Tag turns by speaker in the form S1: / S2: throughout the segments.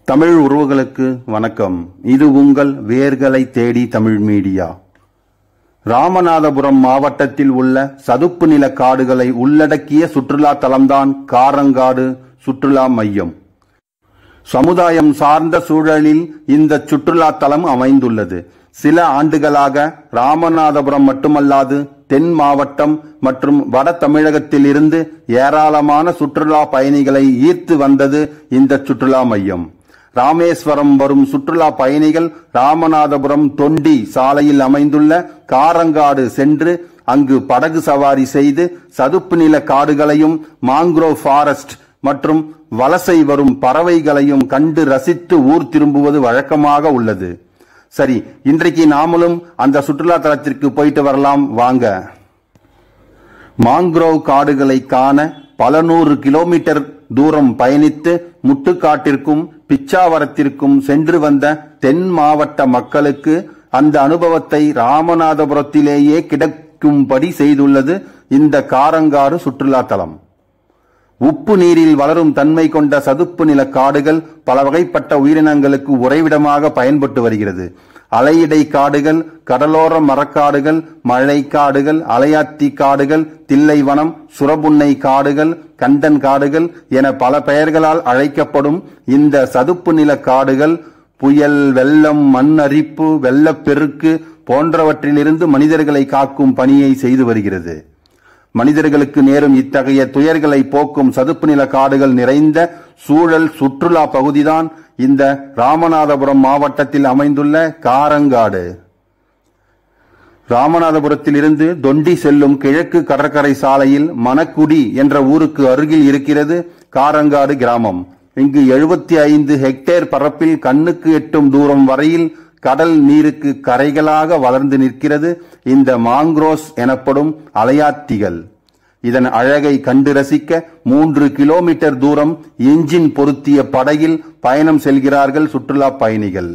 S1: தமிழ் உறவுகளுக்கு வணக்கம் இது உங்கள் வேர்களை தேடி தமிழ் மீடியா ராமநாதபுரம் மாவட்டத்தில் உள்ள சதுப்பு நில காடுகளை உள்ளடக்கிய சுற்றுலா தலம்தான் காரங்காடு சுற்றுலா மையம் சமுதாயம் சார்ந்த சூழலில் இந்த சுற்றுலா தலம் அமைந்துள்ளது சில ஆண்டுகளாக ராமநாதபுரம் மட்டுமல்லாது தென் மாவட்டம் மற்றும் வட தமிழகத்தில் இருந்து ஏராளமான சுற்றுலா பயணிகளை ஈர்த்து வந்தது இந்த சுற்றுலா மையம் ராமேஸ்வரம் வரும் சுற்றுலா பயணிகள் ராமநாதபுரம் தொண்டி சாலையில் அமைந்துள்ள காரங்காடு சென்று அங்கு படகு சவாரி செய்து சதுப்பு நில காடுகளையும் மாங்க்ரோவ் ஃபாரஸ்ட் மற்றும் வலசை வரும் பறவைகளையும் கண்டு ரசித்து ஊர் திரும்புவது வழக்கமாக உள்ளது சரி இன்றைக்கு நாமளும் அந்த சுற்றுலா தலத்திற்கு போயிட்டு வரலாம் வாங்க மாங்க்ரோவ் காடுகளை காண பல நூறு கிலோமீட்டர் தூரம் பயணித்து முட்டுக்காட்டிற்கும் பிச்சாவரத்திற்கும் சென்று வந்த தென் மாவட்ட மக்களுக்கு அந்த அனுபவத்தை ராமநாதபுரத்திலேயே கிடைக்கும்படி செய்துள்ளது இந்த காரங்காடு சுற்றுலா தலம் உப்பு நீரில் வளரும் தன்மை கொண்ட சதுப்பு நில காடுகள் பல வகைப்பட்ட உயிரினங்களுக்கு உறைவிடமாக பயன்பட்டு வருகிறது அலையிடை காடுகள் கடலோர மரக்காடுகள் மழை காடுகள் அலையாத்தி காடுகள் தில்லைவனம் சுரபுன்னை காடுகள் கண்டன் காடுகள் என பல பெயர்களால் அழைக்கப்படும் இந்த சதுப்பு நில காடுகள் புயல் வெள்ளம் மண் அரிப்பு வெள்ளப்பெருக்கு போன்றவற்றிலிருந்து மனிதர்களை காக்கும் பணியை செய்து வருகிறது மனிதர்களுக்கு நேரும் இத்தகைய துயர்களை போக்கும் சதுப்பு நில காடுகள் நிறைந்த சூழல் சுற்றுலா பகுதிதான் இந்த ராமநாதபுரம் மாவட்டத்தில் அமைந்துள்ள காரங்காடு ராமநாதபுரத்தில் இருந்து தொண்டி செல்லும் கிழக்கு கடற்கரை சாலையில் மணக்குடி என்ற ஊருக்கு அருகில் இருக்கிறது காரங்காடு கிராமம் இங்கு எழுபத்தி ஐந்து ஹெக்டேர் பரப்பில் கண்ணுக்கு எட்டும் தூரம் வரையில் கடல் நீருக்கு கரைகளாக வளர்ந்து நிற்கிறது இந்த மாங்க்ரோஸ் எனப்படும் அலையாத்திகள் இதன் அழகை கண்டு ரசிக்க மூன்று கிலோமீட்டர் தூரம் எஞ்சின் பொருத்திய படகில் பயணம் செல்கிறார்கள் சுற்றுலா பயணிகள்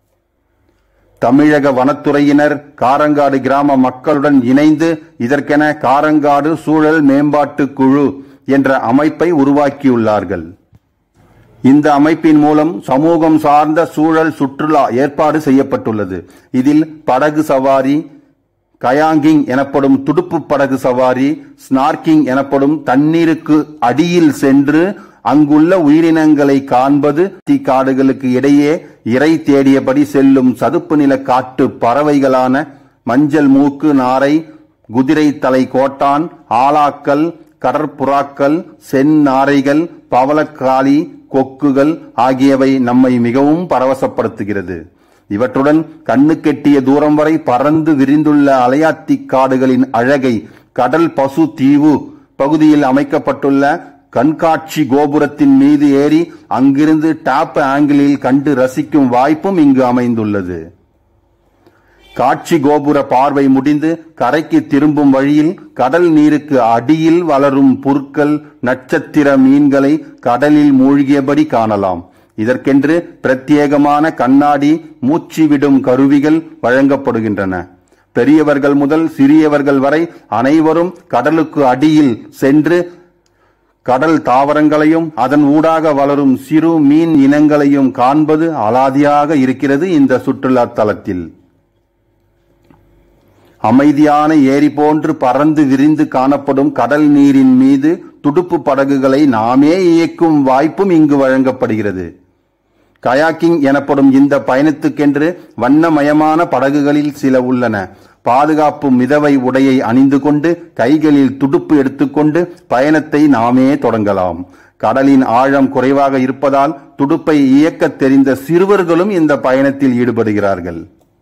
S1: தமிழக வனத்துறையினர் காரங்காடு கிராம மக்களுடன் இணைந்து இதற்கென காரங்காடு சூழல் மேம்பாட்டு குழு என்ற அமைப்பை உருவாக்கியுள்ளார்கள் இந்த அமைப்பின் மூலம் சமூகம் சார்ந்த சூழல் சுற்றுலா ஏற்பாடு செய்யப்பட்டுள்ளது இதில் படகு சவாரி கயாங்கிங் எனப்படும் துடுப்பு படகு சவாரி ஸ்னார்க்கிங் எனப்படும் தண்ணீருக்கு அடியில் சென்று அங்குள்ள உயிரினங்களை காண்பது காடுகளுக்கு இடையே இறை தேடியபடி செல்லும் சதுப்பு நில காட்டு பறவைகளான மஞ்சள் மூக்கு நாரை குதிரை தலை கோட்டான் ஆலாக்கல் கடற்புறாக்கள் செந்நாரைகள் பவளக்காளி கொக்குகள் ஆகியவை நம்மை மிகவும் பரவசப்படுத்துகிறது இவற்றுடன் கண்ணு கெட்டிய தூரம் வரை பறந்து விரிந்துள்ள அலையாத்தி காடுகளின் அழகை கடல் பசு தீவு பகுதியில் அமைக்கப்பட்டுள்ள கண்காட்சி கோபுரத்தின் மீது ஏறி அங்கிருந்து டாப் ஆங்கிளில் கண்டு ரசிக்கும் வாய்ப்பும் இங்கு அமைந்துள்ளது காட்சி கோபுர பார்வை முடிந்து கரைக்கு திரும்பும் வழியில் கடல் நீருக்கு அடியில் வளரும் புற்கள் நட்சத்திர மீன்களை கடலில் மூழ்கியபடி காணலாம் இதற்கென்று பிரத்யேகமான கண்ணாடி மூச்சு விடும் கருவிகள் வழங்கப்படுகின்றன பெரியவர்கள் முதல் சிறியவர்கள் வரை அனைவரும் கடலுக்கு அடியில் சென்று கடல் தாவரங்களையும் அதன் ஊடாக வளரும் சிறு மீன் இனங்களையும் காண்பது அலாதியாக இருக்கிறது இந்த சுற்றுலா தலத்தில் அமைதியான ஏரி போன்று பறந்து விரிந்து காணப்படும் கடல் நீரின் மீது துடுப்பு படகுகளை நாமே இயக்கும் வாய்ப்பும் இங்கு வழங்கப்படுகிறது கயாக்கிங் எனப்படும் இந்த பயணத்துக்கென்று வண்ணமயமான படகுகளில் சில உள்ளன பாதுகாப்பு மிதவை உடையை அணிந்து கொண்டு கைகளில் துடுப்பு எடுத்துக்கொண்டு பயணத்தை நாமே தொடங்கலாம் கடலின் ஆழம் குறைவாக இருப்பதால் துடுப்பை இயக்க தெரிந்த சிறுவர்களும் இந்த பயணத்தில் ஈடுபடுகிறார்கள்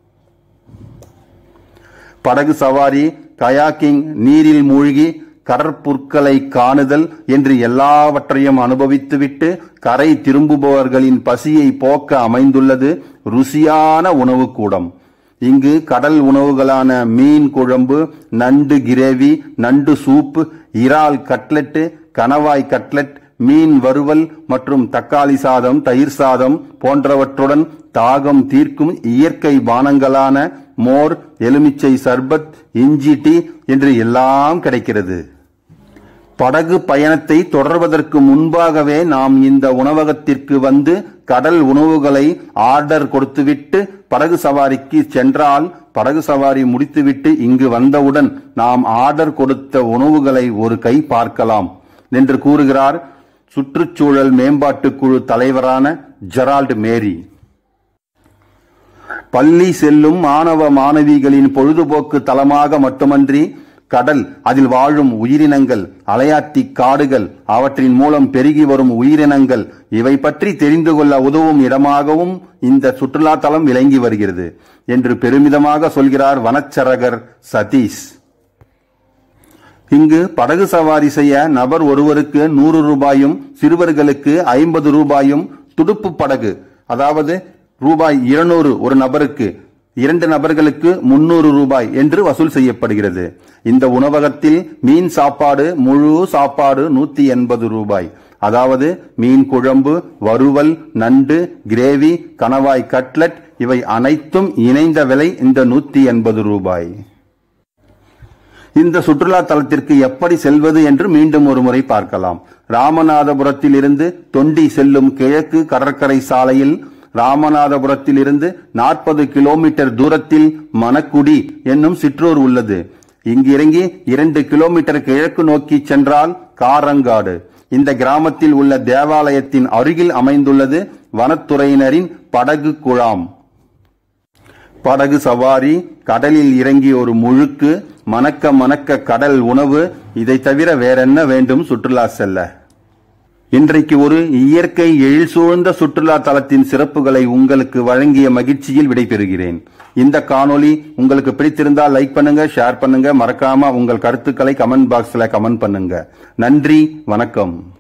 S1: படகு சவாரி கயாக்கிங் நீரில் மூழ்கி கடற்புற்களை காணுதல் என்று எல்லாவற்றையும் அனுபவித்துவிட்டு கரை திரும்புபவர்களின் பசியை போக்க அமைந்துள்ளது ருசியான உணவு கூடம் இங்கு கடல் உணவுகளான மீன் குழம்பு நண்டு கிரேவி நண்டு சூப்பு இறால் கட்லெட்டு கணவாய் கட்லெட் மீன் வறுவல் மற்றும் தக்காளி சாதம் தயிர் சாதம் போன்றவற்றுடன் தாகம் தீர்க்கும் இயற்கை பானங்களான மோர் எலுமிச்சை சர்பத் இஞ்சி டீ என்று எல்லாம் கிடைக்கிறது படகு பயணத்தை தொடர்வதற்கு முன்பாகவே நாம் இந்த உணவகத்திற்கு வந்து கடல் உணவுகளை ஆர்டர் கொடுத்துவிட்டு படகு சவாரிக்கு சென்றால் படகு சவாரி முடித்துவிட்டு இங்கு வந்தவுடன் நாம் ஆர்டர் கொடுத்த உணவுகளை ஒரு கை பார்க்கலாம் என்று கூறுகிறார் சுற்றுச்சூழல் மேம்பாட்டுக் குழு தலைவரான ஜெரால்ட் மேரி பள்ளி செல்லும் மாணவ மாணவிகளின் பொழுதுபோக்கு தலமாக மட்டுமன்றி கடல் அதில் வாழும் உயிரினங்கள் அலையாத்தி காடுகள் அவற்றின் மூலம் பெருகி வரும் உயிரினங்கள் இவை பற்றி தெரிந்து கொள்ள உதவும் இடமாகவும் இந்த சுற்றுலா தலம் விளங்கி வருகிறது என்று பெருமிதமாக சொல்கிறார் வனச்சரகர் சதீஷ் இங்கு படகு சவாரி செய்ய நபர் ஒருவருக்கு நூறு ரூபாயும் சிறுவர்களுக்கு ஐம்பது ரூபாயும் துடுப்பு படகு அதாவது ரூபாய் இருநூறு ஒரு நபருக்கு இரண்டு நபர்களுக்கு முன்னூறு ரூபாய் என்று வசூல் செய்யப்படுகிறது இந்த உணவகத்தில் மீன் சாப்பாடு முழு சாப்பாடு நூத்தி எண்பது ரூபாய் அதாவது மீன் குழம்பு வறுவல் நண்டு கிரேவி கணவாய் கட்லட் இவை அனைத்தும் இணைந்த விலை இந்த நூத்தி எண்பது ரூபாய் இந்த சுற்றுலா தலத்திற்கு எப்படி செல்வது என்று மீண்டும் ஒரு முறை பார்க்கலாம் ராமநாதபுரத்தில் இருந்து தொண்டி செல்லும் கிழக்கு கடற்கரை சாலையில் ராமநாதபுரத்தில் இருந்து நாற்பது கிலோமீட்டர் தூரத்தில் மணக்குடி என்னும் சிற்றூர் உள்ளது இங்கு இறங்கி இரண்டு கிலோமீட்டர் கிழக்கு நோக்கி சென்றால் காரங்காடு இந்த கிராமத்தில் உள்ள தேவாலயத்தின் அருகில் அமைந்துள்ளது வனத்துறையினரின் படகு குழாம் படகு சவாரி கடலில் இறங்கி ஒரு முழுக்கு மணக்க மணக்க கடல் உணவு இதை தவிர வேறென்ன வேண்டும் சுற்றுலா செல்ல இன்றைக்கு ஒரு இயற்கை எழில் சூழ்ந்த சுற்றுலா தலத்தின் சிறப்புகளை உங்களுக்கு வழங்கிய மகிழ்ச்சியில் விடைபெறுகிறேன் இந்த காணொளி உங்களுக்கு பிடித்திருந்தால் லைக் பண்ணுங்க ஷேர் பண்ணுங்க மறக்காம உங்கள் கருத்துக்களை கமெண்ட் பாக்ஸ்ல கமெண்ட் பண்ணுங்க நன்றி வணக்கம்